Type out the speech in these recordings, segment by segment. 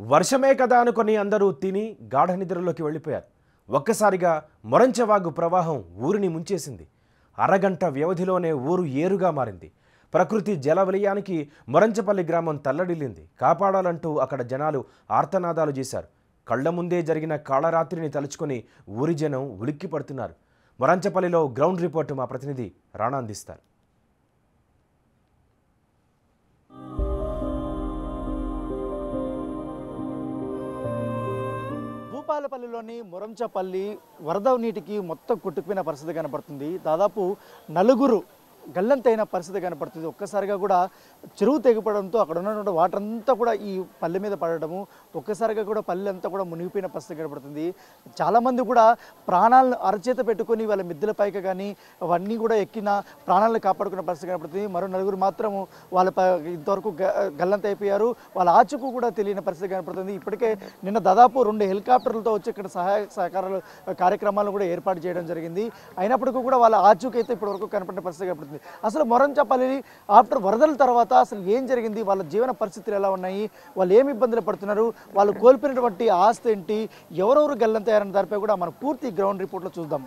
వర్షమే కదా అనుకొని అందరూ తిని గాఢ నిద్రలోకి వెళ్ళిపోయారు ఒక్కసారిగా మొరంచవాగు ప్రవాహం ఊరిని ముంచేసింది అరగంట వ్యవధిలోనే ఊరు ఏరుగా మారింది ప్రకృతి జల విలయానికి మొరంచపల్లి గ్రామం తల్లడిల్లింది కాపాడాలంటూ అక్కడ జనాలు ఆర్తనాదాలు చేశారు కళ్ల ముందే జరిగిన కాళరాత్రిని తలుచుకొని ఊరి జనం ఉలిక్కి పడుతున్నారు మొరంచపల్లిలో గ్రౌండ్ రిపోర్టు మా ప్రతినిధి రాణా అందిస్తారు భూపాలపల్లిలోని మురంచపల్లి వరద నీటికి మొత్తం కొట్టుకుపోయిన పరిస్థితి కనపడుతుంది దాదాపు నలుగురు గల్లంతైన పరిస్థితి కనపడుతుంది ఒక్కసారిగా కూడా చెరువు తెగిపడంతో అక్కడ ఉన్నటువంటి వాటర్ అంతా కూడా ఈ పల్లె మీద పడటము ఒక్కసారిగా కూడా పల్లె అంతా కూడా మునిగిపోయిన పరిస్థితి కనపడుతుంది చాలామంది కూడా ప్రాణాలను అరచేత పెట్టుకొని వాళ్ళ మిద్దెల పైకి కానీ అవన్నీ కూడా ఎక్కిన ప్రాణాలను కాపాడుకున్న పరిస్థితి కనపడుతుంది మరో నలుగురు మాత్రము వాళ్ళ ప- ఇంతవరకు గ- గల్లంత అయిపోయారు వాళ్ళ ఆచుకు కూడా తెలియని పరిస్థితి కనపడుతుంది ఇప్పటికే నిన్న దాదాపు రెండు హెలికాప్టర్లతో వచ్చి ఇక్కడ సహాయ సహకారాలు కార్యక్రమాలను కూడా ఏర్పాటు చేయడం జరిగింది అయినప్పటికీ కూడా వాళ్ళ ఆచూకీ అయితే ఇప్పటివరకు కనపడిన పరిస్థితి కనపడుతుంది అసలు మొరంచపల్లి ఆఫ్టర్ వరదల తర్వాత అసలు ఏం జరిగింది వాళ్ళ జీవన పరిస్థితులు ఎలా ఉన్నాయి వాళ్ళు ఏమి ఇబ్బందులు పడుతున్నారు వాళ్ళు కోల్పోయినటువంటి ఆస్తి ఏంటి ఎవరెవరు గల్లంతయ్యారన్న దానిపై కూడా మనం పూర్తి గ్రౌండ్ రిపోర్ట్లో చూద్దాం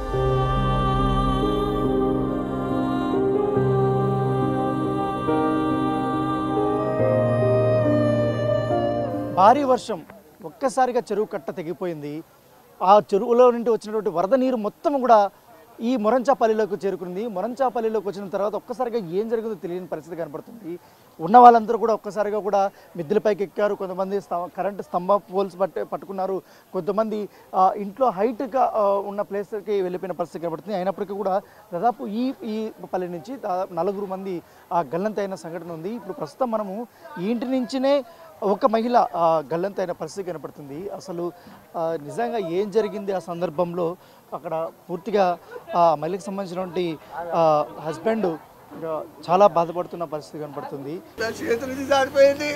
భారీ వర్షం ఒక్కసారిగా చెరువు కట్ట తెగిపోయింది ఆ చెరువులో నుండి వచ్చినటువంటి వరద నీరు మొత్తం కూడా ఈ మొరంచాపల్లిలోకి చేరుకుంది మొరంచాపల్లిలోకి వచ్చిన తర్వాత ఒక్కసారిగా ఏం జరిగిందో తెలియని పరిస్థితి కనపడుతుంది ఉన్న వాళ్ళందరూ కూడా ఒక్కసారిగా కూడా మిద్దెలపైకి ఎక్కారు కొంతమంది స్త- కరెంటు స్తంభ పోల్స్ పట్టే పట్టుకున్నారు కొంతమంది ఆ, ఇంట్లో హైట్గా ఆ, ఉన్న ప్లేస్కి వెళ్ళిపోయిన పరిస్థితి కనబడుతుంది అయినప్పటికీ కూడా దాదాపు ఈ ఈ పల్లె నుంచి దాదాపు నలుగురు మంది ఆ గల్లంతైన సంఘటన ఉంది ఇప్పుడు ప్రస్తుతం మనము ఈ ఇంటి నుంచినే ఒక మహిళ ఆ, గల్లంతైన పరిస్థితి కనపడుతుంది అసలు ఆ, నిజంగా ఏం జరిగింది ఆ సందర్భంలో అక్కడ పూర్తిగా ఆ మహిళకి సంబంధించినటువంటి హస్బెండ్ చాలా బాధపడుతున్న పరిస్థితి కనపడుతుంది నా చేతులు నుంచి జారిపోయింది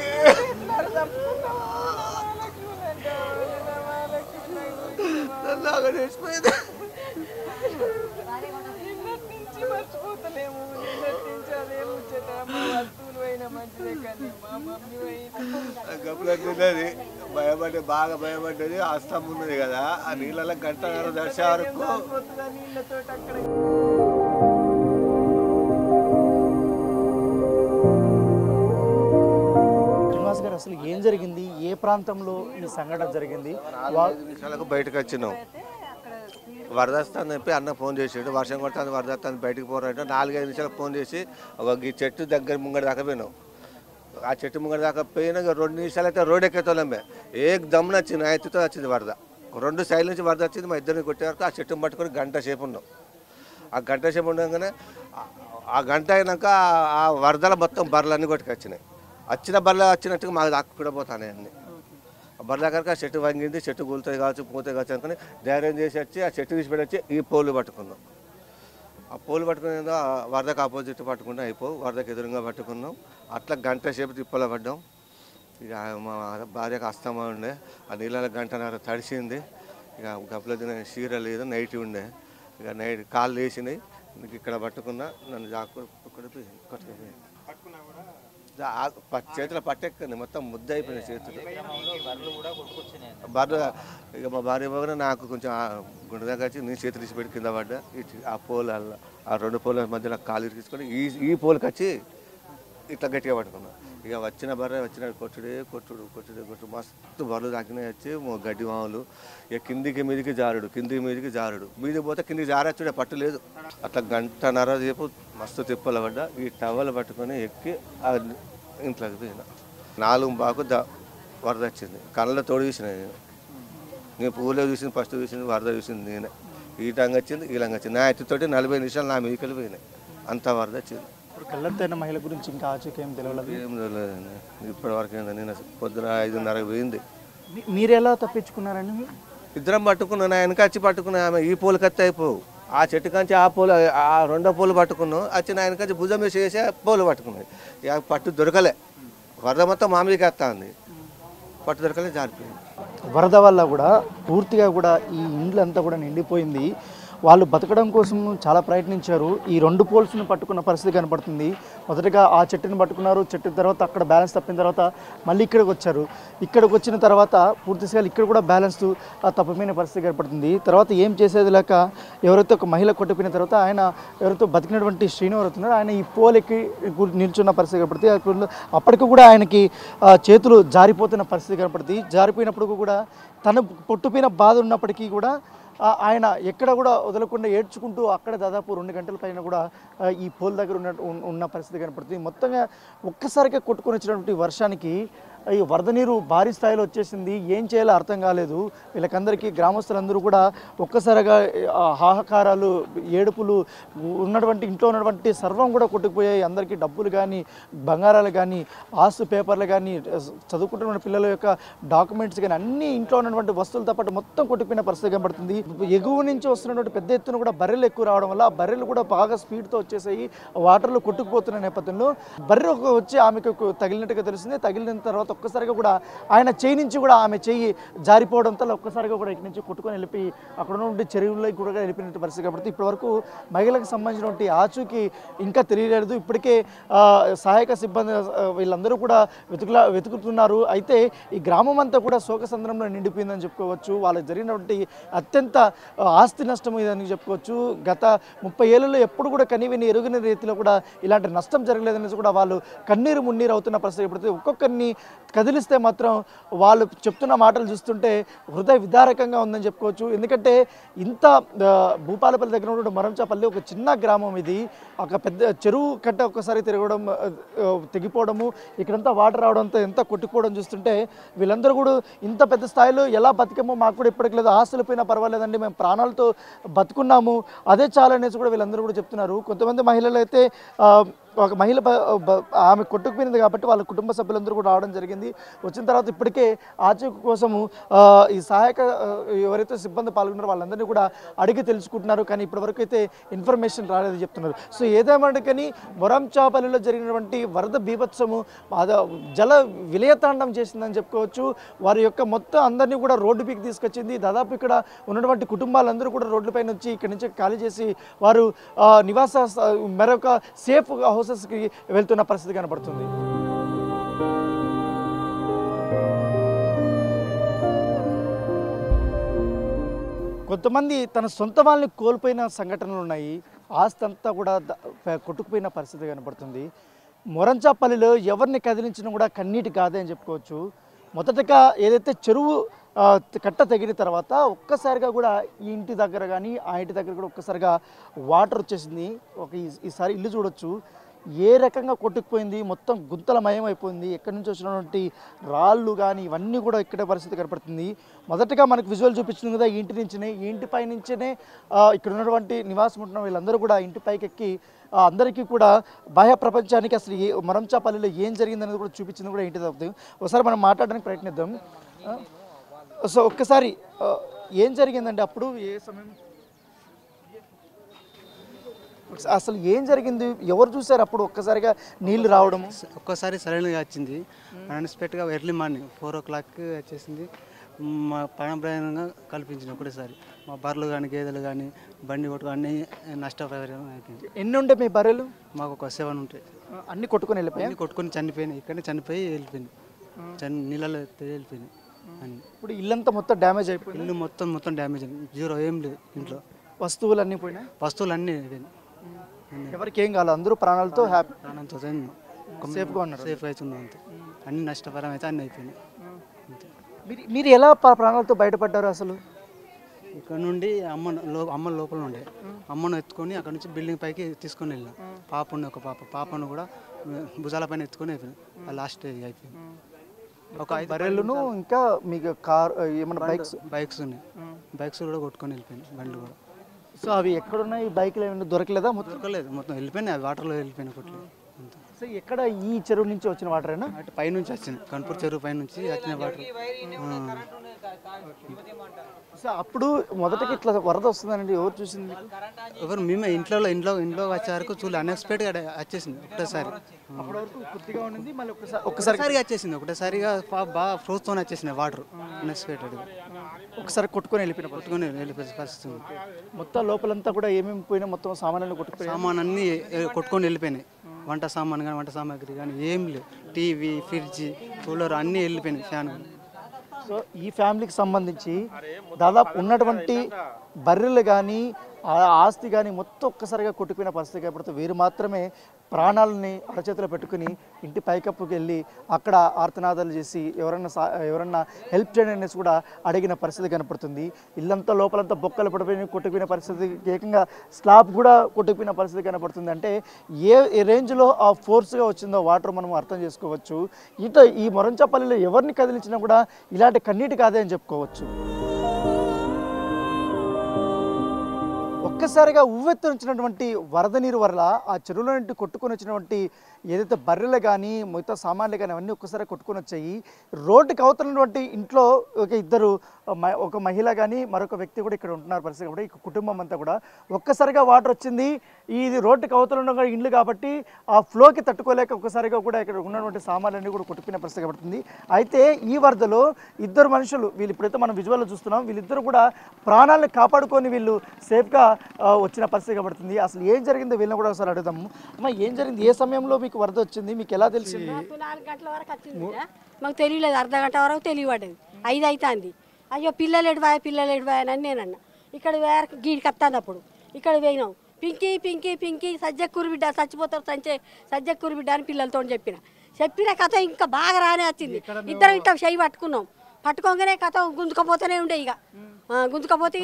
నన్ను లాగా నేర్చిపోయింది నిన్నటి నుంచి మర్చిపోతలేము నిన్నటి నుంచి అదే ముచ్చట మా వస్తువులు అయినా మంచిదే కానీ మా మమ్మీ అయినా గప్పులట్లున్నది భయపడి బాగా భయపడ్డది అస్తం ఉన్నది కదా ఆ నీళ్ళలో గంటన్నర దర్శ వరకు పోతుందా నీళ్ళతో అక్కడ శ్రీనివాస్ గారు అసలు ఏం జరిగింది ఏ ప్రాంతంలో ఈ సంఘటన జరిగింది వా- ఐదు నిమిషాలకు బయటకు వచ్చినాం వరద వస్తుందని చెప్పి అన్న ఫోన్ చేసాడు వర్షం కొడుతుంది వరద వస్తుంది బయటకు పోరంటే నాలుగైదు నిమిషాలకు ఫోన్ చేసి ఒక ఈ చెట్టు దగ్గర ముంగడి దాకా పోయినాం ఆ చెట్టు ముంగడి దాకా పోయినా ఇక రెండు నిమిషాలు అయితే రోడ్ ఎక్కేతోళ్ళమే ఏ దమ్మున వచ్చింది ఆ ఎత్తుతో వచ్చింది వరద రెండు సైడ్ నుంచి వరద వచ్చింది మా ఇద్దరిని కొట్టే వరకు ఆ చెట్టును పట్టుకొని గంట సేపు ఉన్నాం ఆ గంట సేపు ఉండగానే ఆ- ఆ గంట అయినాక ఆ- ఆ వరదల మొత్తం బర్రెలన్నీ కొట్టుకొచ్చినాయి వచ్చిన బర్రెలు వచ్చినట్టుగా మాకు దాక్కు కూడా పోతాయి అన్నీ ఆ బర్రెల కనుక ఆ చెట్టు వంగింది చెట్టు కూలుతుంది కావచ్చు పోతే కావచ్చు అనుకుని ధైర్యం చేసి వచ్చి ఆ చెట్టు తీసి పెట్టి వచ్చి ఈ పోలు పట్టుకున్నాం ఆ పోలు పట్టుకుని ఏదో ఆ వరదకు ఆపోజిట్ పట్టుకుంటే అయిపో వరదకు ఎదురుగా పట్టుకున్నాం అట్లా గంట సేపు తిప్పల పడ్డాం ఇక మా భార్యకు అస్తమా ఉండే ఆ నీళ్ళ గంటన్నర తడిసింది ఇక గప్పుల తిన చీర లేదు నైట్ ఉండే ఇక నైట్ కాళ్ళు వేసినాయి ఇంక ఇక్కడ పట్టుకున్నా నన్ను జాకు కొట్టుకుపోయింది జా- ఆ ప- చేతిలో పట్టెక్కింది మొత్తం ముద్ద అయిపోయినాయి చేతులు బర్రె ఇక మా భార్య బాగా నాకు కొంచెం ఆ గుండె దగ్గర వచ్చి నేను చేతులు తీసి పెట్టి కింద పడ్డా ఇటు ఆ పోల్ అల్ల ఆ రెండు పోల మధ్యలో కాలు ఇరికించుకొని ఈ ఈ పోల్కి వచ్చి ఇట్లా గట్టిగా పట్టుకున్నా ఇక వచ్చిన బర్రె వచ్చిన కొట్టుడే కొట్టుడు కొట్టుడే కొట్టుడు మస్తు బర్రెలు తాకినాయి వచ్చి మో గడ్డి మామూలు ఇక కిందికి మీదికి జారుడు కిందికి మీదికి జారుడు మీదికి పోతే కిందికి జారచ్చుడే పట్టు లేదు అట్లా గంటన్నర సేపు మస్తు తిప్పల పడ్డా ఈ టవల్ పట్టుకొని ఎక్కి ఆ ఇంట్లోకి పోయినా నాలుగు బాకు ద వరద వచ్చింది కళ్ళలో తోడు చూసిన నేను నేను పూలో చూసింది ఫస్ట్ చూసింది వరద చూసింది నేనే ఈ టంగా వచ్చింది ఈ లంగా వచ్చింది నా ఎత్తుతోటి నలభై నిమిషాలు నా మీదకి వెళ్ళిపోయినాయి అంత వరద వచ్చింది ఇప్పుడు గల్లంతైన మహిళ గురించి ఇంకా ఆచూకీ ఏం తెలియదు ఏం తెలియదండి ఇప్పటి వరకు ఏంది నేను పొద్దున ఐదున్నరకు పోయింది మీ- మీరు ఎలా తప్పించుకున్నారండి మీరు ఇద్దరం పట్టుకున్నాను ఆయన వచ్చి పట్టుకున్నా ఆమె ఈ పూలు కత్తి అయిపోవు ఆ చెట్టు కంచి ఆ పూలు ఆ రెండో పూలు పట్టుకున్నాం వచ్చిన ఆయన కంచి భుజం మీద చేసి ఆ పూలు పట్టుకున్నాయి ఇక పట్టు దొరకలే వరద మొత్తం మామిడికి వస్తా ఉంది పట్టు దొరకలే జారిపోయింది వరద వల్ల కూడా పూర్తిగా కూడా ఈ ఇండ్లు అంతా కూడా నిండిపోయింది వాళ్ళు బతకడం కోసం చాలా ప్రయత్నించారు ఈ రెండు పోల్స్ని పట్టుకున్న పరిస్థితి కనపడుతుంది మొదటగా ఆ చెట్టుని పట్టుకున్నారు చెట్టు తర్వాత అక్కడ బ్యాలెన్స్ తప్పిన తర్వాత మళ్ళీ ఇక్కడికి వచ్చారు ఇక్కడికి వచ్చిన తర్వాత పూర్తిగా ఇక్కడ కూడా బ్యాలెన్స్ తప్పిపోయిన పరిస్థితి కనపడుతుంది తర్వాత ఏం చేసేది లేక ఎవరైతే ఒక మహిళ కొట్టిపోయిన తర్వాత ఆయన ఎవరైతే బతికినటువంటి శ్రీను ఎవరైతే ఉన్నారో ఆయన ఈ పోలెక్కి గు- నిల్చున్న పరిస్థితి కనపడుతుంది అప్పుడు అప్పటికి కూడా ఆయనకి ఆ, చేతులు జారిపోతున్న పరిస్థితి కనపడుతుంది జారిపోయినప్పుడు కూడా తన పొట్టుపోయిన బాధ ఉన్నప్పటికీ కూడా ఆ, ఆయన ఎక్కడ కూడా వదలకుండా ఏడ్చుకుంటూ అక్కడ దాదాపు రెండు గంటల పైన కూడా ఆ, ఈ పోల్ దగ్గర ఉన్న ఉన్న- ఉన్న పరిస్థితి కనపడుతుంది మొత్తంగా ఒక్కసారిగా కొట్టుకొని వచ్చినటువంటి వర్షానికి ఈ వరద నీరు భారీ స్థాయిలో వచ్చేసింది ఏం చేయాలో అర్థం కాలేదు వీళ్ళకందరికీ గ్రామస్తులందరూ కూడా ఒక్కసారిగా ఆ, హాహాకారాలు ఏడుపులు ఉన్నటువంటి ఇంట్లో ఉన్నటువంటి సర్వం కూడా కొట్టుకుపోయాయి అందరికీ డబ్బులు కానీ బంగారాలు కానీ ఆస్తు పేపర్లు కానీ చదువుకుంటున్న పిల్లల యొక్క డాక్యుమెంట్స్ కానీ అన్ని ఇంట్లో ఉన్నటువంటి వస్తువులతో పాటు మొత్తం కొట్టుకుపోయిన పరిస్థితి కనబడుతుంది ఎగువ నుంచి వస్తున్నటువంటి పెద్ద ఎత్తున కూడా బర్రెలు ఎక్కువ రావడం వల్ల ఆ బర్రెలు కూడా బాగా స్పీడ్తో వచ్చేసాయి వాటర్లో కొట్టుకుపోతున్న నేపథ్యంలో బర్రె ఒక వచ్చి ఆమెకు తగిలినట్టుగా తెలిసింది తగిలిన తర్వాత ఒక్కసారిగా కూడా ఆయన చేయి నుంచి కూడా ఆమె చెయ్యి జారిపోవడంతో ఒక్కసారిగా కూడా ఇక్కడి నుంచి కొట్టుకొని వెళ్ళిపోయి అక్కడ ఉన్నటువంటి చెరువుల్లోకి కూడా వెళ్ళిపోయినట్టు పరిస్థితి కాబట్టి ఇప్పటి వరకు మహిళలకు సంబంధించినటువంటి ఆచూకీ ఇంకా తెలియలేదు ఇప్పటికే ఆ, సహాయక సిబ్బంది ఆ, వీళ్ళందరూ కూడా వెతుకులా వెతుకుతున్నారు అయితే ఈ గ్రామం అంతా కూడా శోకసంద్రంలో నిండిపోయిందని చెప్పుకోవచ్చు వాళ్ళకి జరిగినటువంటి అత్యంత ఆ, ఆస్తి నష్టం ఇదని చెప్పుకోవచ్చు గత ముప్పై ఏళ్ళలో ఎప్పుడు కూడా కనివిని ఎరుగని రీతిలో కూడా ఇలాంటి నష్టం జరగలేదనేసి కూడా వాళ్ళు కన్నీరు మున్నీరు అవుతున్న పరిస్థితి ఇప్పుడు ఒక్కొక్కరిని కదిలిస్తే మాత్రం వాళ్ళు చెప్తున్న మాటలు చూస్తుంటే హృదయ విదారకంగా ఉందని చెప్పుకోవచ్చు ఎందుకంటే ఇంత ఆ, భూపాలపల్లి దగ్గర ఉన్నటువంటి మరంచాపల్లి ఒక చిన్న గ్రామం ఇది ఒక పెద్ద చెరువు కట్ట ఒక్కసారి తిరగడం ఆ, ఆ, తెగిపోవడము ఇక్కడంతా వాటర్ రావడంతో ఎంత కొట్టుకుపోవడం చూస్తుంటే వీళ్ళందరూ కూడా ఇంత పెద్ద స్థాయిలో ఎలా బతికామో మాకు కూడా ఇప్పటికి లేదు ఆస్తులు పోయినా పర్వాలేదండి మేము ప్రాణాలతో బతుకున్నాము అదే చాలు అనేసి కూడా వీళ్ళందరూ కూడా చెప్తున్నారు కొంతమంది మహిళలు అయితే ఆ, ఒక మహిళ బ- బ- ఆమె కొట్టుకుపోయింది కాబట్టి వాళ్ళ కుటుంబ సభ్యులందరూ కూడా రావడం జరిగింది వచ్చిన తర్వాత ఇప్పటికే ఆచూకు కోసము ఆ, ఈ సహాయక ఆ, ఎవరైతే సిబ్బంది పాల్గొన్నారో వాళ్ళందరినీ కూడా అడిగి తెలుసుకుంటున్నారు కానీ ఇప్పటివరకు అయితే ఇన్ఫర్మేషన్ రాలేదు చెప్తున్నారు సో ఏదేమంటే కానీ మొరంచాపల్లిలో జరిగినటువంటి వరద బీభత్సము అద జల విలయతాండం చేసిందని చెప్పుకోవచ్చు వారి యొక్క మొత్తం అందరినీ కూడా రోడ్డు పీకి తీసుకొచ్చింది దాదాపు ఇక్కడ ఉన్నటువంటి కుటుంబాలందరూ కూడా రోడ్లపైన వచ్చి ఇక్కడి నుంచి ఖాళీ చేసి వారు ఆ, నివాస స- మరొక సేఫ్ హౌసెస్కి వెళ్తున్న పరిస్థితి కనబడుతుంది కొంతమంది తన సొంత వాళ్ళని కోల్పోయిన సంఘటనలు ఉన్నాయి ఆస్తి అంతా కూడా ద- ప- కొట్టుకుపోయిన పరిస్థితి కనబడుతుంది మొరంచాపల్లిలో ఎవరిని కదిలించినా కూడా కన్నీటి కాదే అని చెప్పుకోవచ్చు మొదటగా ఏదైతే చెరువు ఆ, కట్ట తెగిన తర్వాత ఒక్కసారిగా కూడా ఈ ఇంటి దగ్గర కానీ ఆ ఇంటి దగ్గర కూడా ఒక్కసారిగా వాటర్ వచ్చేసింది ఒక ఈ- ఈసారి ఇల్లు చూడొచ్చు ఏ రకంగా కొట్టుకుపోయింది మొత్తం గుంతలమయం అయిపోయింది ఎక్కడి నుంచి వచ్చినటువంటి రాళ్ళు కానీ ఇవన్నీ కూడా ఇక్కడే పరిస్థితి కనపడుతుంది మొదటగా మనకు విజువల్ చూపించింది కదా ఈ ఇంటి నుంచినే ఈ ఇంటి పై నుంచినే ఆ, ఇక్కడ ఉన్నటువంటి నివాసం ఉంటున్న వీళ్ళందరూ కూడా ఇంటి పైకి ఎక్కి ఆ, అందరికీ కూడా బాహ్య ప్రపంచానికి అసలు ఏ మరంచాపల్లిలో ఏం జరిగిందనేది కూడా చూపించింది కూడా ఇంటి తప్పుతుంది ఒకసారి మనం మాట్లాడడానికి ప్రయత్నిద్దాం ఆ, సో ఒక్కసారి ఆ, ఏం జరిగిందండి అప్పుడు ఏ సమయం అసలు ఏం జరిగింది ఎవరు చూసారు అప్పుడు ఒక్కసారిగా నీళ్లు రావడము ఒక్కసారి సడన్గా వచ్చింది అన్ఎక్స్పెక్ట్గా ఎర్లీ మార్నింగ్ ఫోర్ ఓ క్లాక్కి వచ్చేసింది మా ప్రాణప్రాయంగా కల్పించింది ఒకటేసారి మా బర్రెలు కానీ గేదెలు కానీ బండి కొట్టు అన్నీ నష్టపరిహారం అయిపోయింది ఎన్ని ఉండే మీ బర్రెలు మాకు ఒక సెవెన్ ఉంటాయి ఆ, అన్ని కొట్టుకొని వెళ్ళిపోయాయి అన్నీ కొట్టుకొని చనిపోయినాయి ఇక్కడనే చనిపోయి వెళ్ళిపోయింది చని నీళ్ళలో ఎత్తి వెళ్ళిపోయింది అన్ని ఇప్పుడు ఇల్లంతా మొత్తం డ్యామేజ్ అయిపోయింది ఇల్లు మొత్తం మొత్తం డ్యామేజ్ అయింది జీరో ఏం లేదు ఇంట్లో వస్తువులు అన్నీ పోయినాయి వస్తువులు అన్నీ అయిపోయినాయి ఎవరికి ఏం కాలేదు అందరూ ప్రాణాలతో హ్యాపీ ప్రాణంతో సేఫ్గా ఉన్నారు సేఫ్ అవుతుంది అంతే అన్ని నష్టపరం అయితే అన్నీ అయిపోయినాయి అంతే మీరు మీరు ఎలా ప్రా- ప్రాణాలతో బయటపడ్డారు అసలు ఇక్కడ నుండి అమ్మ లో అమ్మ లోపల ఉండే అమ్మను ఎత్తుకొని అక్కడ నుంచి బిల్డింగ్ పైకి తీసుకొని వెళ్ళిన పాప ఉండే ఒక పాప పాపను కూడా భుజాల పైన ఎత్తుకొని అయిపోయింది ఆ లాస్ట్ అయిపోయింది ఒక ఐదు బర్రెలను ఇంకా మీకు కార్ ఏమన్నా బైక్స్ బైక్స్ ఉన్నాయి బైక్స్ కూడా కొట్టుకొని వెళ్ళిపోయింది బండ్లు కూడా సో అవి ఎక్కడున్నాయి ఈ బైక్లు ఏమైనా దొరకలేదా మొత్తం దొరకలేదు మొత్తం వెళ్ళిపోయినాయి అవి వాటర్లో వెళ్ళిపోయినాయి కొట్లు అంతే సో ఎక్కడ ఈ చెరువు నుంచి వచ్చిన వాటరేనా అటు పైనుంచి వచ్చింది కన్పూర్ చెరువు పైనుంచి వచ్చిన వాటర్ సో అప్పుడు మొదటకి ఇట్లా వరద వస్తుందండి ఎవరు చూసింది ఎవరు మేమే ఇంట్లో ఇంట్లో ఇంట్లో వచ్చే వరకు చూడలే అన్ఎక్స్పెక్టెడ్గా వచ్చేసింది ఒకటేసారి అప్పటి వరకు కొద్దిగా ఉండింది మళ్ళీ ఒకసారి ఒకసారి ఒకసారిగా వచ్చేసింది ఒకటేసారిగా పా- బాగా ఫ్రోజ్తో వచ్చేసింది వాటర్ అన్ఎక్స్పెక్టెడ్గా ఒకసారి కొట్టుకొని వెళ్ళిపోయిన పరిస్థితి. కొట్టుకొని వెళ్ళిపోయే పరిస్థితి ఉంది. మొత్తం లోపలంతా కూడా ఏమేమి పోయినా మొత్తం సామాన్లు కొట్టుకుపోయి సామాన్ అన్నీ ఏ, కొట్టుకొని వెళ్ళిపోయినాయి వంట సామాన్ కానీ వంట సామాగ్రి కానీ ఏం లేవు టీవీ ఫ్రిడ్జ్ కూలర్ అన్నీ వెళ్ళిపోయినాయి ఫ్యాన్ సో ఈ ఫ్యామిలీకి సంబంధించి దాదాపు ఉన్నటువంటి బర్రెలు కానీ ఆ ఆస్తి కానీ మొత్తం ఒక్కసారిగా కొట్టుకుపోయిన పరిస్థితి కాబట్టి వీరు మాత్రమే ప్రాణాలని అరచేతిలో పెట్టుకుని ఇంటి పైకప్పుకి వెళ్ళి అక్కడ ఆర్తనాదాలు చేసి ఎవరన్నా సా ఎవరన్నా హెల్ప్ చేయండి అనేసి కూడా అడిగిన పరిస్థితి కనపడుతుంది ఇల్లంతా లోపలంతా బొక్కలు పడిపోయి కొట్టుకుపోయిన పరిస్థితి ఏకంగా స్లాబ్ కూడా కొట్టుకుపోయిన పరిస్థితి కనపడుతుంది అంటే ఏ ఏ రేంజ్లో ఆ ఫోర్స్గా వచ్చిందో వాటర్ మనం అర్థం చేసుకోవచ్చు ఇట ఈ మొరంచపల్లిలో ఎవరిని కదిలించినా కూడా ఇలాంటి కన్నీటి కాదే అని చెప్పుకోవచ్చు ఒక్కసారిగా ఉవ్వెత్తునిచ్చినటువంటి వరద నీరు వల్ల ఆ చెరువులో నుండి కొట్టుకొని వచ్చినటువంటి ఏదైతే బర్రెలు కానీ మిగతా సామాన్లు కానీ అవన్నీ ఒక్కసారి కొట్టుకొని వచ్చాయి రోడ్డుకి అవతలటువంటి ఇంట్లో ఒక ఇద్దరు మ- ఒక మహిళ కానీ మరొక వ్యక్తి కూడా ఇక్కడ ఉంటున్నారు పరిస్థితి కాబట్టి ఈ కుటుంబం అంతా కూడా ఒక్కసారిగా వాటర్ వచ్చింది ఇది రోడ్డుకి అవతల ఉన్న ఇండ్లు కాబట్టి ఆ ఫ్లోకి తట్టుకోలేక ఒక్కసారిగా కూడా ఇక్కడ ఉన్నటువంటి సామాన్లన్నీ కూడా కొట్టుకునే పరిస్థితి కనబడుతుంది అయితే ఈ వరదలో ఇద్దరు మనుషులు వీళ్ళు ఇప్పుడైతే మనం విజువల్లో చూస్తున్నాం వీళ్ళిద్దరు కూడా ప్రాణాలను కాపాడుకొని వీళ్ళు సేఫ్గా ఆ, వచ్చిన పరిస్థితి కనబడుతుంది అసలు ఏం జరిగిందో వీళ్ళని కూడా ఒకసారి అడుగుదాము అమ్మ ఏం జరిగింది ఏ సమయంలో మీకు వరద వచ్చింది మీకు ఎలా తెలిసింది మాకు నాలుగు గంటల వరకు వచ్చింది బిడ్డ. మాకు తెలియలేదు అర్ధ గంట వరకు తెలియబడ్డది ఐదు అవుతుంది అయ్యో పిల్లలు ఎడివాయ పిల్లలు ఎడివాయ అని నేను అన్న ఇక్కడ వేరకు గీడికి వస్తాను అప్పుడు ఇక్కడ పోయినాం పింకీ పింకీ పింకీ సజ్జక్కూరు బిడ్డ చచ్చిపోతారు సంచే సజ్జక్కూరు బిడ్డ అని పిల్లలతో చెప్పిన చెప్పిన కథ ఇంకా బాగా రానే వచ్చింది ఇద్దరం ఇట్లా చెయ్యి పట్టుకున్నాం పట్టుకోగానే కథ గుంజుకపోతూనే ఉండే ఇక ఆ, గుంజుకపోతే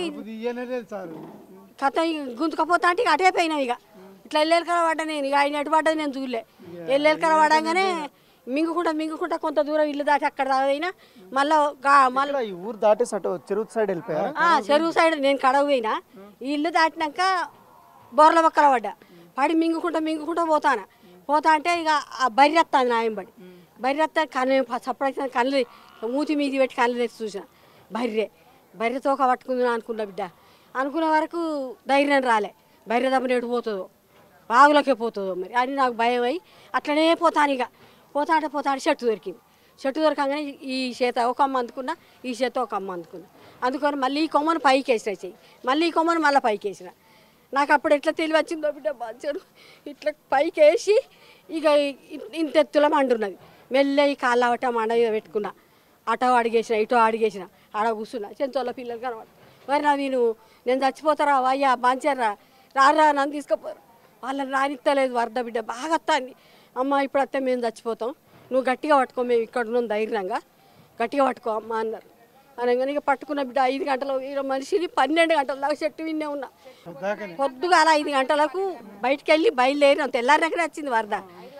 కథ గుంజుకపోతా అంటే ఇక అటే పోయినాం ఇక ఇట్లా ఎల్లెలకర పడ్డా నేను ఇక ఆయన ఎటు పడ్డది నేను చూడలే ఎల్లెలకర పడంగానే మింగుకుంటా మింగుకుంటా కొంత దూరం ఇల్లు దాటి అక్కడ దాదైనా మళ్ళీ మళ్ళీ ఇక్కడ ఈ ఊరు దాటేసి అటు చెరువు సైడ్ వెళ్ళిపోయారు చెరువు సైడ్ నేను కడవ పోయినా ఈ ఇల్లు దాటినాక బోర్ల పక్కల పడ్డా పడి మింగుకుంటా మింగుకుంటా పోతాను పోతా అంటే ఇక ఆ బర్రె వస్తుంది నాయం పడి బర్రె వస్తే కళ్ళు సప్పుడైతే కళ్ళు మూతి మీది పెట్టి కళ్ళు తెచ్చి చూసిన బర్రె బర్రె తోక పట్టుకుంది అనుకున్నా బిడ్డ అనుకున్న వరకు ధైర్యం రాలే బర్రె దెబ్బ ఎటు పోతుందో బాగులోకే పోతుందో మరి అని నాకు భయం అయ్యి అట్లనే పోతాను ఇక పోతా అంటే పోతా అంటే చెట్టు దొరికింది చెట్టు దొరకగానే ఈ చేత ఒక అమ్మ అందుకున్నా ఈ చేత ఒక అమ్మ అందుకున్నా అందుకొని మళ్ళీ ఈ కొమ్మను పైకి వేసిన చెయ్యి మళ్ళీ ఈ కొమ్మను మళ్ళీ పైకి వేసిన నాకు అప్పుడు ఎట్లా తెలివి వచ్చిందో బిడ్డ మంచారు ఇట్లా పైకి వేసి ఇక ఇ- ఇంత ఎత్తులం అంటున్నది మెల్ల ఈ కాళ్ళ అవట మండ మీద పెట్టుకున్నా అటో అడిగేసిన ఇటో అడిగేసిన ఆడ కూర్చున్నా చెంచోళ్ళ పిల్లలు కనబడు మరి నా నేను నేను చచ్చిపోతారా అయ్యా బాంచారా రారా నన్ను తీసుకుపోరు వాళ్ళని రానిత్తలేదు వరద బిడ్డ బాగా వస్తుంది అమ్మ ఇప్పుడు వస్తే మేము చచ్చిపోతాం నువ్వు గట్టిగా పట్టుకో మేము ఇక్కడ ఉన్నాం ధైర్యంగా గట్టిగా పట్టుకో అమ్మ అన్నారు అనగానే ఇక పట్టుకున్న బిడ్డ ఐదు గంటలు ఈ మనిషిని పన్నెండు గంటల దాకా చెట్టు విన్నే ఉన్నా పొద్దుగాల ఐదు గంటలకు బయటికి వెళ్ళి బయలుదేరినాం తెల్లారినాకనే వచ్చింది వరద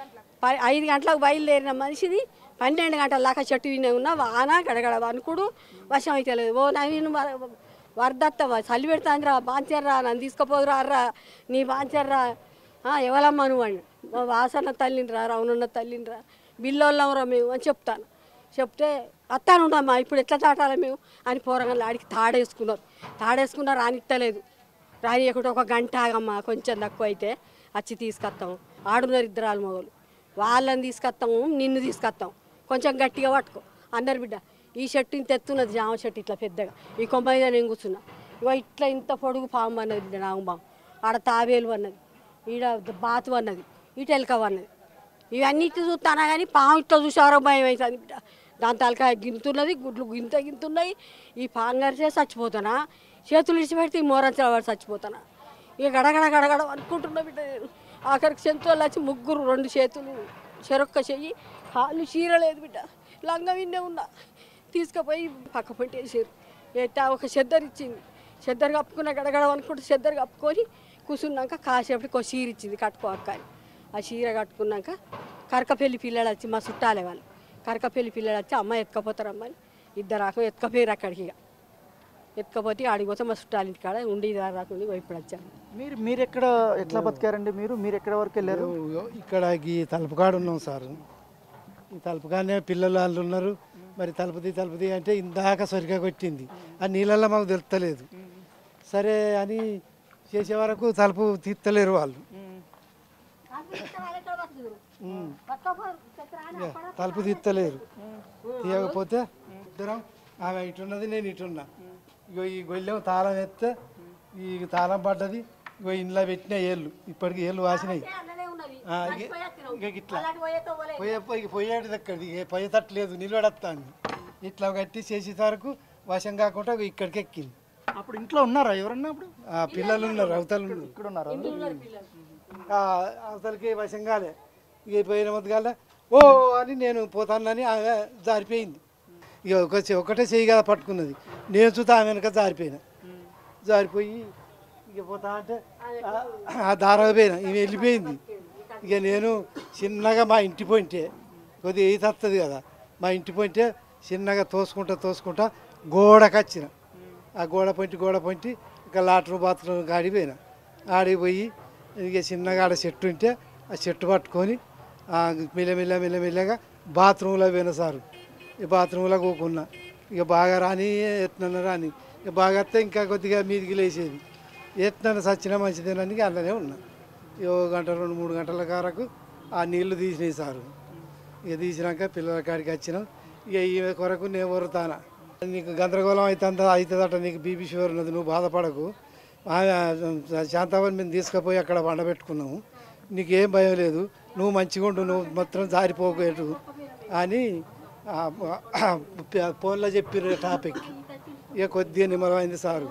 ప- ఐదు గంటలకు బయలుదేరిన మనిషిని పన్నెండు గంటల దాకా చెట్టు వినే ఉన్నా వాన గడగడ వనుకుడు వర్షం అయితే లేదు ఓ నవీన్ వరదత్త చలి పెడతాందిరా బాంచర్రా నన్ను తీసుకుపోదురా అర్రా నీ బాంచర్రా ఎవరమ్మా నువ్వు అని మా వాసన తల్లినిరా రౌనున్న తల్లినిరా బిల్లోళ్ళంరా మేము అని చెప్తాను చెప్తే అత్తానుండమ్మా ఇప్పుడు ఎట్లా దాటాలి మేము అని పోరగాళ్ళు ఆడికి తాడేసుకున్నారు తాడేసుకున్నారు రానిత్తలేదు రానియకుండా ఒక గంట ఆగమ్మా కొంచెం తక్కువ అయితే వచ్చి తీసుకొస్తాం ఆడున్నారు ఇద్దరు మొగలు వాళ్ళని తీసుకొస్తాము నిన్ను తీసుకొస్తాం కొంచెం గట్టిగా పట్టుకో అన్నారు బిడ్డ ఈ చెట్టు ఇంత ఎత్తున్నది జామ చెట్టు ఇట్లా పెద్దగా ఈ కొమ్మ మీద నేను కూర్చున్నా ఇగో ఇట్లా ఇంత పొడుగు పాము అన్నది బిడ్డ నాగంబాము ఆడ తాబేలు అన్నది ఈడ బాతు అన్నది ఇటు ఎలకవ అన్నది ఇవన్నిటి చూస్తానా కానీ పాము ఇట్లా చూసారో భయం అవుతుంది బిడ్డ దాని తలకాయ గింతున్నది గుడ్లు గింత గింతున్నాయి ఈ పాము గరిసే చచ్చిపోతానా చేతులు ఇడిచిపెడితే ఈ మోరంచల వాడు చచ్చిపోతానా ఇక గడగడ గడగడ అనుకుంటున్నా బిడ్డ నేను ఆఖరికి చెంతోళ్ళు వచ్చి ముగ్గురు రెండు చేతులు చెరొక్క చెయ్యి కాళ్ళు చీరలేదు బిడ్డ లంగ విన్నే ఉన్నా తీసుకుపోయి పక్క పెట్టేసారు ఎట్టా ఒక చెద్దరు ఇచ్చింది చెద్దరు కప్పుకున్న గడగడ అనుకుంటే చెద్దరు కప్పుకొని కూర్చున్నాక కాసేపటికి ఒక చీర ఇచ్చింది కట్టుకో అక్క అని ఆ చీర కట్టుకున్నాక కరకపల్లి పిల్లలు వచ్చి మా చుట్టాలే వాళ్ళు కరకపల్లి పిల్లలు వచ్చి అమ్మ ఎత్తుకపోతారమ్మ అని ఇద్దరు రాక ఎత్తుకపోయారు అక్కడికి ఇక ఎత్తుకపోతే ఆడికి పోతే మా చుట్టాల ఇంటి కాడ ఉండి రాకుండా ఇప్పుడు వచ్చాను మీరు మీరు ఎక్కడ ఎట్లా బతికారండి మీరు మీరు ఎక్కడ వరకు వెళ్ళారు ఇక్కడ ఈ తలుపుకాడ ఉన్నాం సార్ ఈ తలుపుకాడనే పిల్లలు వాళ్ళు ఉన్నారు మరి తలుపుది తలుపుది అంటే ఇందాక సరిగా కొట్టింది ఆ నీళ్ళల్లో మాకు తెలుస్తలేదు సరే అని చేసే వరకు తలుపు తీస్తలేరు వాళ్ళు ఉమ్. ఇక తలుపు తీస్తలేరు తీయకపోతే ఇద్దరం ఆమె ఇటున్నది నేను ఇటున్నా ఇగో ఈ గొల్లెం తాళం ఎత్తే ఈ తాళం పడ్డది ఇగో ఇంట్లో పెట్టిన ఏళ్ళు ఇప్పటికి ఏళ్ళు వాసినాయి ఆ, ఇక- ఇక ఇట్లా పోయే పోయి పోయేది అక్కడిది ఏ పోయేటట్లేదు నిలబడతాను ఇట్లా కట్టి చేసే వరకు వశం కాకుండా ఇగో ఇక్కడికి ఎక్కింది అప్పుడు ఇంట్లో ఉన్నారా ఎవరన్నా అప్పుడు ఆ పిల్లలు ఉన్నారు అవతలు ఉన్నారు ఇక్కడ ఉన్నారా ఆ అవతలకి వశం కాలే ఇక పోయిన మొదగాల ఓ అని నేను పోతానని ఆమె జారిపోయింది ఇక ఒక చె- ఒకటే చెయ్యి కదా పట్టుకున్నది నేను చూస్తే ఆమె వెనక జారిపోయినా జారిపోయి ఇక పోతా అంటే ఆ- ఆ దారాగా పోయినా ఈమె వెళ్ళిపోయింది ఇక నేను చిన్నగా మా ఇంటి పోయింటే కొద్దిగా ఈత వస్తుంది కదా మా ఇంటి పోయింటే చిన్నగా తోసుకుంటా తోసుకుంటా గోడకు వచ్చిన ఆ గోడ పొంటి గోడ పొంటి ఇక లాట్రూమ్ బాత్రూమ్ గాడి పోయినా ఆడికి పోయి ఇక చిన్నగా ఆడ చెట్టు ఉంటే ఆ చెట్టు పట్టుకొని ఆ మెల్లమెల్ల మెల్లమెల్లగా బాత్రూంలో పోయిన సారు ఈ బాత్రూంలో కూకున్నా ఇక బాగా రాని ఎత్తున రాని ఇక బాగా వస్తే ఇంకా కొద్దిగా మీదికి లేచేది ఎత్తున సచ్చిన మంచిదేనని ఇక అందులోనే ఉన్నా ఇక ఓ గంట రెండు మూడు గంటల వరకు ఆ నీళ్లు తీసినాయి సారు ఇక తీసినాక పిల్లల కాడికి వచ్చినాం ఇక ఈమె కొరకు నేను వరుతానా నీకు గందరగోళం అవుతుందా అవుతుందట నీకు బీపీ షుగర్ ఉన్నది నువ్వు బాధపడకు ఆమె శాంతావని మేము తీసుకుపోయి అక్కడ వండబెట్టుకున్నాము నీకు ఏం భయం లేదు నువ్వు మంచిగా ఉండు నువ్వు మొత్తం జారిపోకేటు అని ఆ, ఆ, ఫోన్లో చెప్పిన టాపిక్ ఇక కొద్దిగా నిమ్మలమైంది సారు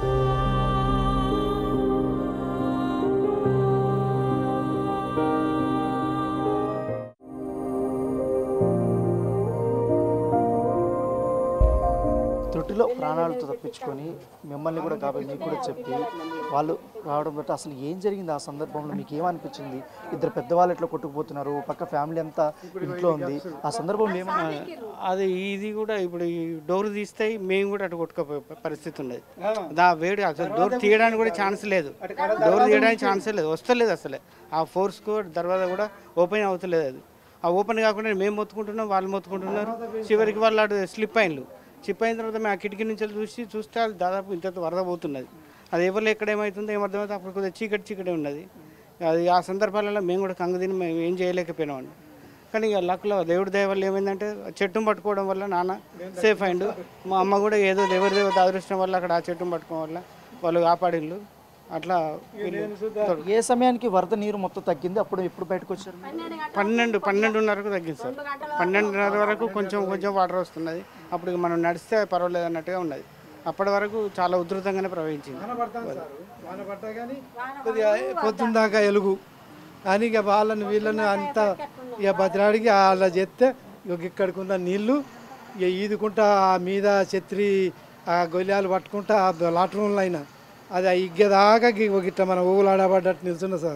త్రుటిలో ప్రాణాలతో తప్పించుకొని మిమ్మల్ని కూడా కాబట్టి మీకు కూడా చెప్పి వాళ్ళు రావడం బట్టి అసలు ఏం జరిగింది ఆ సందర్భంలో మీకు ఏమనిపించింది ఇద్దరు పెద్దవాళ్ళు ఎట్లా కొట్టుకుపోతున్నారు పక్క ఫ్యామిలీ అంతా ఇంట్లో ఉంది ఆ సందర్భంలో ఏమన్నా అది ఇది కూడా ఇప్పుడు ఈ డోర్ తీస్తే మేము కూడా అటు కొట్టుకుపోయే పరిస్థితి ఉన్నది దా వేడి అసలు డోర్ తీయడానికి కూడా ఛాన్స్ లేదు డోర్ తీయడానికి ఛాన్సే లేదు వస్తలేదు అసలే ఆ ఫోర్స్కు దర్వాజా కూడా ఓపెన్ అవుతలేదు అది ఆ ఓపెన్ కాకుండా మేము మొత్తుకుంటున్నాం వాళ్ళు మొత్తుకుంటున్నారు చివరికి వాళ్ళు అటు స్లిప్ అయిన్లు స్లిప్ అయిన తర్వాత మేము ఆ కిటికీ నుంచి చూసి చూస్తే అది దాదాపు ఇంత వరద పోతున్నది అది ఎవరు ఎక్కడ ఏమవుతుందో ఏమర్థమవుతుందో అప్పుడు కొద్దిగా చీకటి చీకటి ఉన్నది అది ఆ సందర్భాలలో మేము కూడా కంగ తిని మేము ఏం చేయలేకపోయినామండి కానీ ఇక లక్లో దేవుడి దయ వల్ల ఏమైందంటే చెట్టును పట్టుకోవడం వల్ల నాన్న సేఫ్ అయిండు మా అమ్మ కూడా ఏదో దేవుడి దేవత అదృష్టం వల్ల అక్కడ ఆ చెట్టును పట్టుకోవడం వల్ల వాళ్ళు కాపాడిళ్ళు అట్లా వీళ్ళు ఏ సమయానికి వరద నీరు మొత్తం తగ్గింది అప్పుడు ఎప్పుడు బయటకు వచ్చారు మీరు? పన్నెండు పన్నెండున్నరకు తగ్గింది సార్ పన్నెండున్నర వరకు కొంచెం కొంచెం వాటర్ వస్తున్నది అప్పుడు ఇక మనం నడిస్తే పర్వాలేదు అన్నట్టుగా ఉన్నది అప్పటి వరకు చాలా ఉధృతంగానే ప్రవహించింది వాన పడ్డా కానీ కొద్దిగా పొద్దున్న దాకా ఎలుగు అని ఇక వాళ్ళని వీళ్ళని అంతా ఇక బతిరాడికి అలా చేస్తే ఇక ఇక్కడికి ఉన్న నీళ్ళు ఇక ఈదుకుంటా ఆ మీద ఛత్రి ఆ గొల్లాలు పట్టుకుంటా ఆ లాట్రూమ్లో అయినా అది ఆ ఇగ్గేదాకా గి- ఒక ఇట్ట మన ఊగులాడబడ్డట్టు నిల్చున్న సార్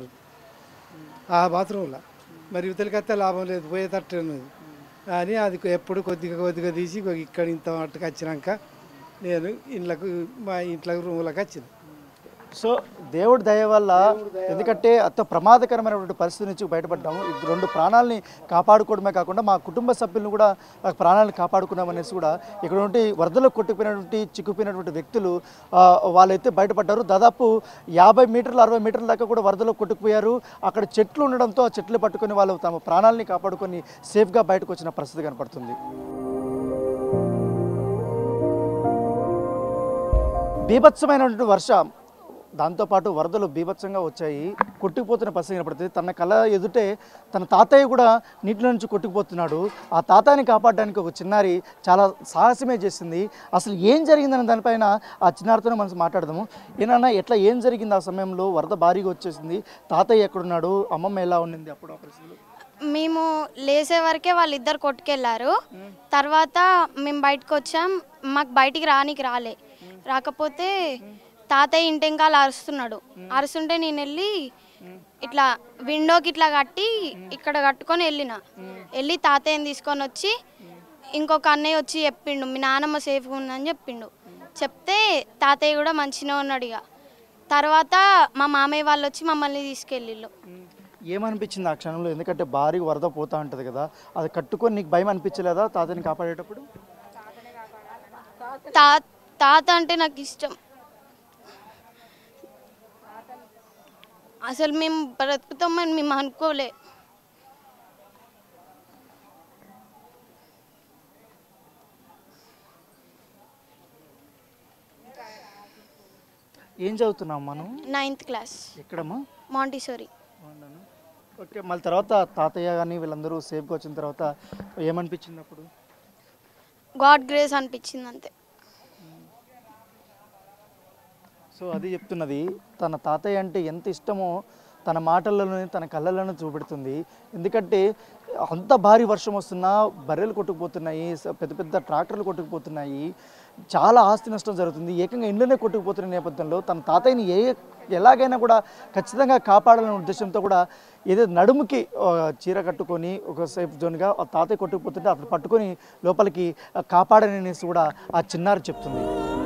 ఆ బాత్రూంలో మరి ఇవతలకైతే లాభం లేదు పోయేటట్టు ఉన్నది అని అది ఎప్పుడు కొద్దిగా కొద్దిగా తీసి ఇగో ఇక్కడ ఇంత మట్టుకు వచ్చినాక నేను ఇంట్లోకి మా ఇంట్లోకి రూమ్లోకి వచ్చిన సో దేవుడి దయ వల్ల ఎందుకంటే అత్యంత ప్రమాదకరమైనటువంటి పరిస్థితి నుంచి బయటపడ్డాము ఇది రెండు ప్రాణాలని కాపాడుకోవడమే కాకుండా మా కుటుంబ సభ్యులను కూడా ఆ ప్రాణాలను కాపాడుకున్నాం అనేసి కూడా ఇక్కడ నుండి వరదలో కొట్టుకుపోయినటువంటి చిక్కుపోయినటువంటి వ్యక్తులు ఆ, వాళ్ళైతే బయటపడ్డారు దాదాపు యాభై మీటర్లు అరవై మీటర్ల దాకా కూడా వరదలో కొట్టుకుపోయారు అక్కడ చెట్లు ఉండడంతో ఆ చెట్లు పట్టుకొని వాళ్ళు తమ ప్రాణాలని కాపాడుకొని సేఫ్గా బయటకు వచ్చిన పరిస్థితి కనపడుతుంది బీభత్సమైనటువంటి వర్షం దాంతోపాటు వరదలు బీభత్సంగా వచ్చాయి కొట్టుకుపోతున్న పరిస్థితి కనపడుతుంది తన కళ ఎదుటే తన తాతయ్య కూడా నీటిలో నుంచి కొట్టుకుపోతున్నాడు ఆ తాతయ్యని కాపాడడానికి ఒక చిన్నారి చాలా సాహసమే చేసింది అసలు ఏం జరిగిందనే దానిపైన ఆ చిన్నారితోనే మనం మాట్లాడదాము ఏనన్నా ఎట్లా ఏం జరిగింది ఆ సమయంలో వరద భారీగా వచ్చేసింది తాతయ్య ఎక్కడున్నాడు అమ్మమ్మ ఎలా ఉండింది అప్పుడు ఆ పరిస్థితిలో మేము లేసే వరకే వాళ్ళిద్దరు కొట్టుకెళ్ళారు తర్వాత మేము బయటకు వచ్చాం మాకు బయటికి రానికి రాలే రాకపోతే తాతయ్య ఇంటెంకాల అరుస్తున్నాడు అరుస్తుంటే నేను వెళ్ళి ఇట్లా విండోకి ఇట్లా కట్టి ఇక్కడ కట్టుకొని వెళ్ళిన వెళ్ళి తాతయ్యని తీసుకొని వచ్చి ఇంకొక అన్నయ్య వచ్చి చెప్పిండు మీ నాన్నమ్మ సేఫ్గా ఉందని చెప్పిండు చెప్తే తాతయ్య కూడా మంచిగా ఉన్నాడు ఇక తర్వాత మా మామయ్య వాళ్ళు వచ్చి మమ్మల్ని తీసుకెళ్ళిళ్ళు ఏమనిపించింది ఆ క్షణంలో ఎందుకంటే భారీ వరద పోతా ఉంటుంది కదా అది కట్టుకొని నీకు భయం అనిపించలేదా తాతని కాపాడేటప్పుడు తా తాత అంటే నాకు ఇష్టం అసలు మేము బ్రతుకుతామని మేము అనుకోలే ఏం చదువుతున్నాం మనం నైన్త్ క్లాస్ ఎక్కడమ్మా మాంటిసోరీ ఓకే మళ్ళీ తర్వాత తాతయ్య కానీ వీళ్ళందరూ సేఫ్గా వచ్చిన తర్వాత ఏమనిపించింది అప్పుడు గాడ్ గ్రేస్ అనిపించింది అంతే సో అది చెప్తున్నది తన తాతయ్య అంటే ఎంత ఇష్టమో తన మాటల్లోనే తన కళ్ళలోనే చూపెడుతుంది ఎందుకంటే అంత భారీ వర్షం వస్తున్నా బర్రెలు కొట్టుకుపోతున్నాయి స- పెద్ద పెద్ద ట్రాక్టర్లు కొట్టుకుపోతున్నాయి చాలా ఆస్తి నష్టం జరుగుతుంది ఏకంగా ఇండ్లనే కొట్టుకుపోతున్న నేపథ్యంలో తన తాతయ్యని ఏ ఎలాగైనా కూడా ఖచ్చితంగా కాపాడాలనే ఉద్దేశంతో కూడా ఏదో నడుముకి ఆ, చీర కట్టుకొని ఒక సేఫ్ జోన్గా ఆ తాతయ్య కొట్టుకుపోతుంటే అప్పుడు పట్టుకొని లోపలికి ఆ, కాపాడని అనేసి కూడా ఆ చిన్నారి చెప్తుంది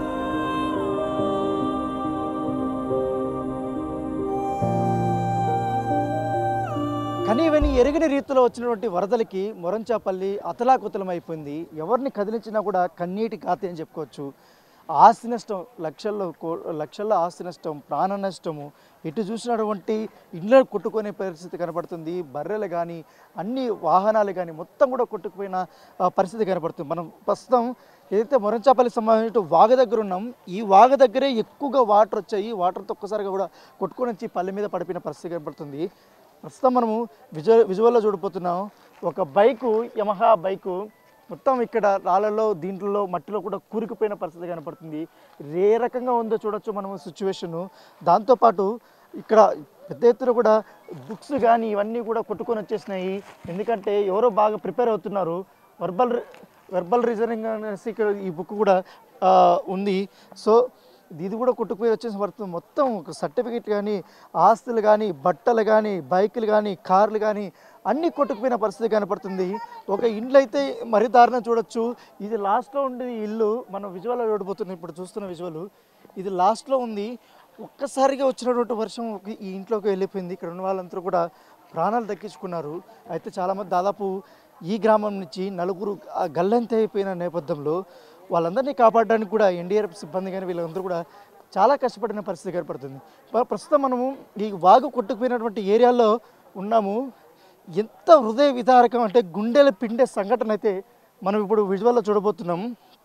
కానీ ఇవన్నీ ఎరగని రీతిలో వచ్చినటువంటి వరదలకి మొరంచాపల్లి అతలాకుతలమైపోయింది ఎవరిని కదిలించినా కూడా కన్నీటి ఖాతే అని చెప్పుకోవచ్చు ఆస్తి నష్టం లక్షల్లో కో లక్షల్లో ఆస్తి నష్టం ప్రాణ నష్టము ఇటు చూసినటువంటి ఇండ్లు కొట్టుకునే పరిస్థితి కనపడుతుంది బర్రెలు కానీ అన్ని వాహనాలు కానీ మొత్తం కూడా కొట్టుకుపోయిన ఆ, పరిస్థితి కనపడుతుంది మనం ప్రస్తుతం ఏదైతే మొరంచాపల్లి సంబంధించిన వాగ దగ్గర ఉన్నాం ఈ వాగ దగ్గరే ఎక్కువగా వాటర్ వచ్చాయి వాటర్తో ఒక్కసారిగా కూడా కొట్టుకొని వచ్చి పల్లె మీద పడిపోయిన పరిస్థితి కనపడుతుంది ప్రస్తుతం మనము విజువల్ విజువల్లో చూడిపోతున్నాం ఒక బైకు యమహా బైకు మొత్తం ఇక్కడ రాళ్ళలో దీంట్లో మట్టిలో కూడా కూరుకుపోయిన పరిస్థితి కనపడుతుంది ఏ రకంగా ఉందో చూడొచ్చు మనము సిచ్యువేషను దాంతోపాటు ఇక్కడ పెద్ద ఎత్తున కూడా బుక్స్ కానీ ఇవన్నీ కూడా కొట్టుకొని వచ్చేసినాయి ఎందుకంటే ఎవరో బాగా ప్రిపేర్ అవుతున్నారు వర్బల్ వెర్బల్ రీజనింగ్ అనేసి ఇక్కడ ఈ బుక్ కూడా ఆ, ఉంది సో ఇది కూడా కొట్టుకుపోయి వచ్చేసి పడుతుంది మొత్తం ఒక సర్టిఫికేట్ కానీ ఆస్తులు కానీ బట్టలు కానీ బైకులు కానీ కార్లు కానీ అన్నీ కొట్టుకుపోయిన పరిస్థితి కనపడుతుంది ఒక ఇండ్లు అయితే మరీ దారుణం చూడొచ్చు ఇది లాస్ట్లో ఉండేది ఇల్లు మనం విజువల్ చూడబోతున్నాం ఇప్పుడు చూస్తున్న విజువల్ ఇది లాస్ట్లో ఉంది ఒక్కసారిగా వచ్చినటువంటి వర్షం ఒక- ఈ ఇంట్లోకి వెళ్ళిపోయింది ఇక్కడ ఉన్న వాళ్ళందరూ కూడా ప్రాణాలు దక్కించుకున్నారు అయితే చాలామంది దాదాపు ఈ గ్రామం నుంచి నలుగురు ఆ గల్లంత అయిపోయిన నేపథ్యంలో వాళ్ళందరినీ కాపాడడానికి కూడా ఎన్డీఆర్ఎఫ్ సిబ్బంది కానీ వీళ్ళందరూ కూడా చాలా కష్టపడిన పరిస్థితి ఏర్పడుతుంది ప్ర- ప్రస్తుతం మనము ఈ వాగు కొట్టుకుపోయినటువంటి ఏరియాలో ఉన్నాము ఎంత హృదయ విదారకం అంటే గుండెలు పిండే సంఘటన అయితే మనం ఇప్పుడు విజువల్లో చూడబోతున్నాం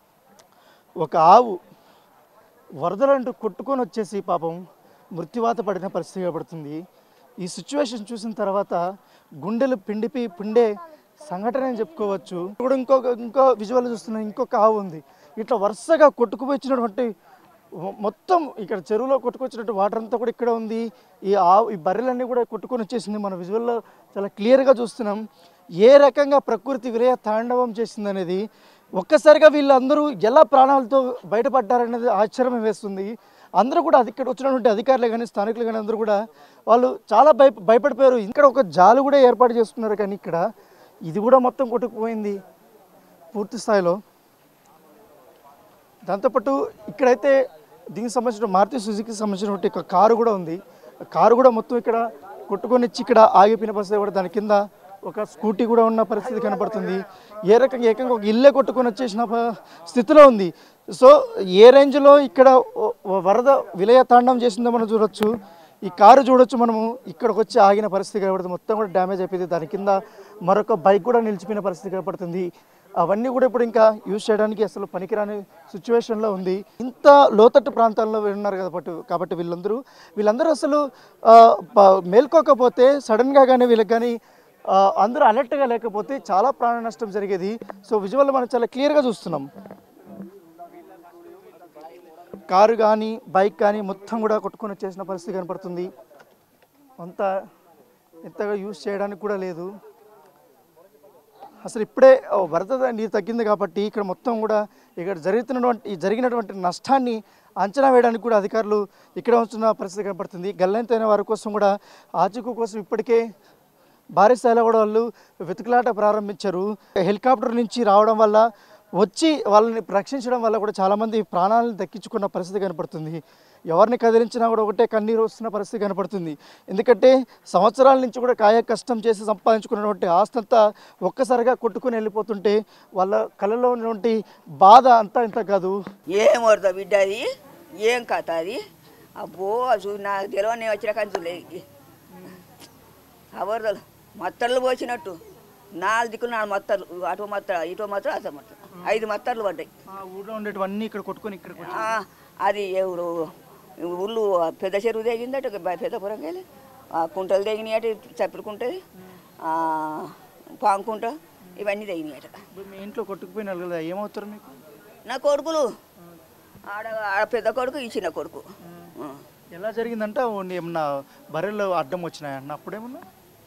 ఒక ఆవు వరదలంటూ కొట్టుకొని వచ్చేసి పాపం మృత్యువాత పడిన పరిస్థితి కనబడుతుంది ఈ సిచ్యువేషన్ చూసిన తర్వాత గుండెలు పిండిపి పిండే సంఘటన అని చెప్పుకోవచ్చు ఇప్పుడు ఇంకొక ఇంకో విజువల్ చూస్తున్న ఇంకొక ఆవు ఉంది ఇట్లా వరుసగా కొట్టుకుపోయినటువంటి మొ- మొత్తం ఇక్కడ చెరువులో కొట్టుకొచ్చినట్టు వాటర్ అంతా కూడా ఇక్కడ ఉంది ఈ ఆవు ఈ బర్రెలన్నీ కూడా కొట్టుకొని వచ్చేసింది మన విజువల్లో చాలా క్లియర్గా చూస్తున్నాం ఏ రకంగా ప్రకృతి విలయ తాండవం చేసింది అనేది ఒక్కసారిగా వీళ్ళందరూ ఎలా ప్రాణాలతో బయటపడ్డారనేది ఆశ్చర్యం వేస్తుంది అందరూ కూడా అది ఇక్కడ వచ్చినటువంటి అధికారులు కానీ స్థానికులు కానీ అందరూ కూడా వాళ్ళు చాలా భయ భయపడిపోయారు ఇక్కడ ఒక జాలు కూడా ఏర్పాటు చేసుకున్నారు కానీ ఇక్కడ ఇది కూడా మొత్తం కొట్టుకుపోయింది పూర్తి స్థాయిలో దాంతోపాటు ఇక్కడైతే దీనికి సంబంధించిన మారుతి సుజుకి సంబంధించినటువంటి ఒక కారు కూడా ఉంది ఆ కారు కూడా మొత్తం ఇక్కడ కొట్టుకొని వచ్చి ఇక్కడ ఆగిపోయిన పరిస్థితి కూడా దాని కింద ఒక స్కూటీ కూడా ఉన్న పరిస్థితి కనపడుతుంది ఏ రకంగా ఏకంగా ఒక ఇల్లే కొట్టుకొని వచ్చేసిన ప- స్థితిలో ఉంది సో ఏ రేంజ్లో ఇక్కడ ఓ- ఓ వరద విలయ తాండం చేసిందో మనం చూడొచ్చు ఈ కారు చూడొచ్చు మనము ఇక్కడికి వచ్చి ఆగిన పరిస్థితి కనబడుతుంది మొత్తం కూడా డ్యామేజ్ అయిపోయింది దాని కింద మరొక బైక్ కూడా నిలిచిపోయిన పరిస్థితి కనపడుతుంది అవన్నీ కూడా ఇప్పుడు ఇంకా యూజ్ చేయడానికి అసలు పనికిరాని సిచ్యువేషన్లో ఉంది ఇంత లోతట్టు ప్రాంతాల్లో ఉన్నారు కాబట్టి కాబట్టి వీళ్ళందరూ వీళ్ళందరూ అసలు ఆ, ప- మేల్కోకపోతే సడన్గా కానీ వీళ్ళకి కానీ ఆ, అందరూ అలర్ట్గా లేకపోతే చాలా ప్రాణ నష్టం జరిగేది సో విజువల్ మనం చాలా క్లియర్గా చూస్తున్నాం కారు కానీ బైక్ కానీ మొత్తం కూడా కొట్టుకొని వచ్చేసిన పరిస్థితి కనపడుతుంది అంతా ఎంతగా యూజ్ చేయడానికి కూడా లేదు అసలు ఇప్పుడే ఓ వరద నీరు తగ్గింది కాబట్టి ఇక్కడ మొత్తం కూడా ఇక్కడ జరుగుతున్నటువంటి ఈ జరిగినటువంటి నష్టాన్ని అంచనా వేయడానికి కూడా అధికారులు ఇక్కడ ఉంచున్న పరిస్థితి కనపడుతుంది గల్లంతైన వారి కోసం కూడా ఆచూకు కోసం ఇప్పటికే భారీ స్థాయిలో కూడా వాళ్ళు వెతుకులాట ప్రారంభించారు హెలికాప్టర్ నుంచి రావడం వల్ల వచ్చి వాళ్ళని రక్షించడం వల్ల కూడా చాలామంది ప్రాణాలను దక్కించుకున్న పరిస్థితి కనపడుతుంది ఎవరిని కదిలించినా కూడా ఒకటే కన్నీరు వస్తున్న పరిస్థితి కనపడుతుంది ఎందుకంటే సంవత్సరాల నుంచి కూడా కాయ కష్టం చేసి సంపాదించుకున్నటువంటి ఆస్తి అంతా ఒక్కసారిగా కొట్టుకుని వెళ్ళిపోతుంటే వాళ్ళ కళ్ళలో ఉన్నటువంటి బాధ అంతా ఇంత కాదు ఏం వరద బిడ్డ అది ఏం కథ అది అబ్బో అసలు నాకు తెలియని నేను వచ్చిన కానీ చూడలేదు ఆ వరదలు మత్తర్లు పోసినట్టు నాలుగు దిక్కులు నాలుగు మత్తర్లు అటు మత్త ఇటు మత్త అటు మత్త ఐదు మత్తర్లు పడ్డాయి ఆ ఊళ్ళో ఉండేటివన్నీ ఇక్కడ కొట్టుకొని ఇక్కడికి వచ్చి ఆ, అది ఎవరు ఊళ్ళు పెద్ద చెరువు తెగిందట పెద్ద పురంకెళ్ళి ఆ కుంటలు తెగినాయి అటు చప్పుడుకుంటుంది పాంకుంట ఇవన్నీ తెగినాయట ఇప్పుడు మీ ఇంట్లో కొట్టుకుపోయినారు కదా ఏమవుతారు మీకు నా కొడుకులు ఆడ ఆడ పెద్ద కొడుకు ఈ చిన్న కొడుకు ఆ. ఎలా జరిగిందంటే ఓ- ఏమన్నా బర్రెలు అడ్డం వచ్చినాయి అన్న అప్పుడేమన్నా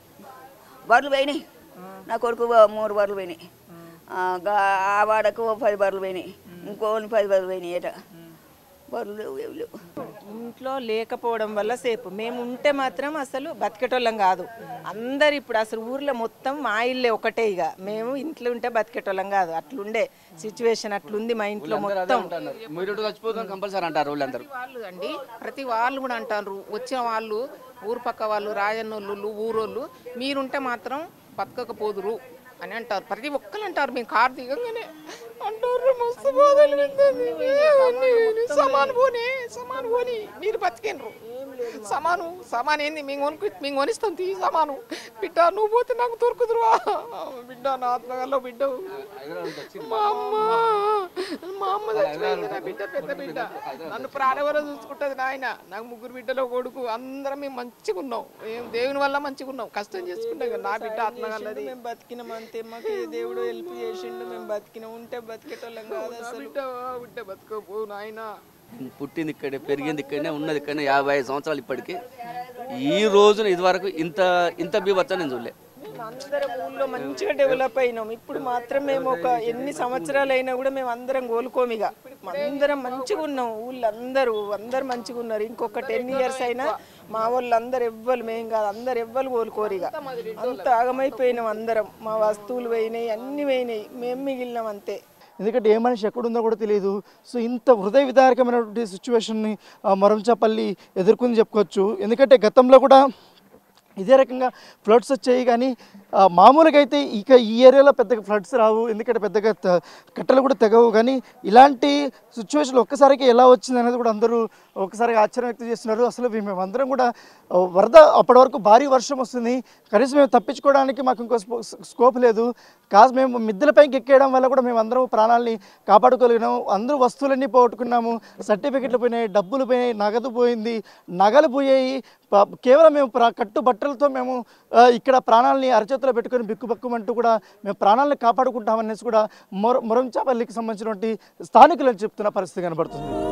బర్రెలు పోయినాయి నా కొడుకు బ- మూడు బర్రెలు పోయినాయి ఆ, గా- ఆ వాడకు ఓ పది బర్రెలు పోయినాయి ఇంకోని పది బర్రెలు పోయినాయి ఏట బర్రెలు లేవు ఏవి లేవు ఇంట్లో లేకపోవడం వల్ల సేపు మేము ఉంటే మాత్రం అసలు బతికేటోళ్ళం కాదు అందరు ఇప్పుడు అసలు ఊర్లో మొత్తం మా ఇల్లే ఒకటే ఇక మేము ఇంట్లో ఉంటే బతికేటోళ్ళం కాదు అట్లుండే సిచ్యువేషన్ అట్లుంది మా ఇంట్లో మొత్తం మీరు చచ్చిపోతాం కంపల్సరీ అంటారు వాళ్ళందరూ వాళ్ళు అండి ప్రతి వాళ్ళు కూడా అంటారు వచ్చిన వాళ్ళు ఊరు పక్క వాళ్ళు రాయన్నోళ్ళు ఊరోళ్ళు మీరుంటే మాత్రం బతకకపోదురు అని అంటారు ప్రతి ఒక్కరు అంటారు మేము కారు దిగంగానే అంటారు మస్తు బాధలు పెడుతుంది. నేను సమాన్ పోనీ సమాన్ పోనీ మీరు బతికినరు సమాను సమాన్ ఏంది మేము కొనుక్కు మేము కొనిస్తాం తీ సమాను బిడ్డ నువ్వు పోతే నాకు దొరుకుతురువా బిడ్డ నా ఆత్మగల్లో బిడ్డ మా అమ్మ మా అమ్మ చచ్చిపోయింది నా బిడ్డ పెద్ద బిడ్డ నన్ను ప్రాణవరం చూసుకుంటుంది నాయన నాకు ముగ్గురు బిడ్డలో కొడుకు అందరం మేము మంచిగా ఉన్నాం ఏం దేవుని వల్ల మంచిగా ఉన్నాం కష్టం చేసుకుంటాం కదా నా బిడ్డ ఆత్మగల్లది మేము బతికినాం అంతే మాకు ఈ దేవుడు హెల్ప్ చేసిండు మేము బతికినాం ఉంటే బతికేటోళ్ళం కాదు అసలు బిడ్డ బిడ్డ బతుకోపో నాయనా పుట్టింది ఇక్కడే పెరిగింది ఇక్కడనే ఉన్నది ఇక్కడనే యాభై ఐదు సంవత్సరాలు ఇప్పటికి ఈ రోజున ఇదివరకు ఇంత ఇంత బీభత్సం నేను చూడలే మేము అందరం ఊళ్ళో మంచిగా డెవలప్ అయినాం ఇప్పుడు మాత్రం మేము ఒక ఎన్ని సంవత్సరాలు అయినా కూడా మేము అందరం కోలుకోము ఇక అందరం మంచిగా ఉన్నాం ఊళ్ళో అందరూ అందరు మంచిగా ఉన్నారు ఇంకొక టెన్ ఇయర్స్ అయినా మా వాళ్ళు అందరు ఎవ్వరు మేం కాదు అందరు ఎవ్వరు కోలుకోరు ఇక అంత ఆగమైపోయినాం అందరం మా వస్తువులు పోయినాయి అన్ని పోయినాయి మేము మిగిలినాం అంతే ఎందుకంటే ఏ మనిషి ఎక్కడుందో కూడా తెలియదు సో ఇంత హృదయ విదారకమైనటువంటి సిచ్యువేషన్ని మరంచాపల్లి ఎదుర్కొని చెప్పుకోవచ్చు ఎందుకంటే గతంలో కూడా ఇదే రకంగా ఫ్లడ్స్ వచ్చాయి కానీ ఆ, మామూలుగా అయితే ఇక ఈ ఏరియాలో పెద్దగా ఫ్లడ్స్ రావు ఎందుకంటే పెద్దగా త- కట్టలు కూడా తెగవు కానీ ఇలాంటి సిచ్యువేషన్ ఒక్కసారికి ఎలా వచ్చింది అనేది కూడా అందరూ ఒక్కసారిగా ఆశ్చర్యం వ్యక్తం చేస్తున్నారు అసలు మేమందరం కూడా ఆ, వరద అప్పటి వరకు భారీ వర్షం వస్తుంది కనీసం మేము తప్పించుకోవడానికి మాకు ఇంకో స్పో- స్కోప్ లేదు కాదు మేము మిద్దెలపైకి ఎక్కేయడం వల్ల కూడా మేము అందరం ప్రాణాలని కాపాడుకోగలిగినాము అందరూ వస్తువులన్నీ పోగొట్టుకున్నాము సర్టిఫికెట్లు పోయినాయి డబ్బులు పోయినాయి నగదు పోయింది నగలు పోయాయి ప- కేవలం మేము ప్ర- కట్టు బట్టలతో మేము ఆ, ఇక్కడ ప్రాణాలని అరచేతిలో పెట్టుకొని బిక్కుబక్కుమంటూ కూడా మేము ప్రాణాలను కాపాడుకుంటామనేసి కూడా మొర మొరంచాపల్లికి సంబంధించినటువంటి స్థానికులు చెప్తున్న పరిస్థితి కనబడుతుంది